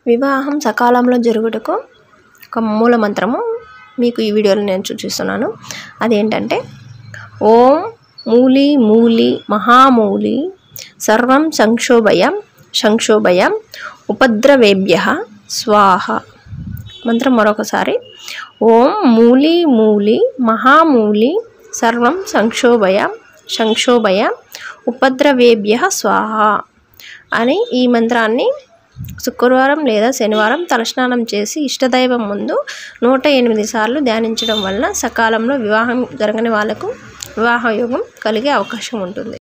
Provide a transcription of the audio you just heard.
వివాహం సకాలంలో జరుగుటకు ఒక మూల మంత్రము మీకు ఈ వీడియోలో నేను సూచిస్తున్నాను అదేంటంటే ఓం మూలి మూలి మహామూలి సర్వం సంక్షోభయం సంక్షోభయం ఉపద్రవేభ్య స్వాహ మంత్రం మరొకసారి ఓం మూలి మూలి మహామూలి సర్వం సంక్షోభయ సంక్షోభయ ఉపద్రవేభ్య స్వాహ అని ఈ మంత్రాన్ని శుక్రవారం లేదా శనివారం తలస్నానం చేసి ఇష్టదైవం ముందు నూట ఎనిమిది సార్లు ధ్యానించడం వల్ల సకాలంలో వివాహం జరగని వాళ్ళకు వివాహ యోగం కలిగే అవకాశం ఉంటుంది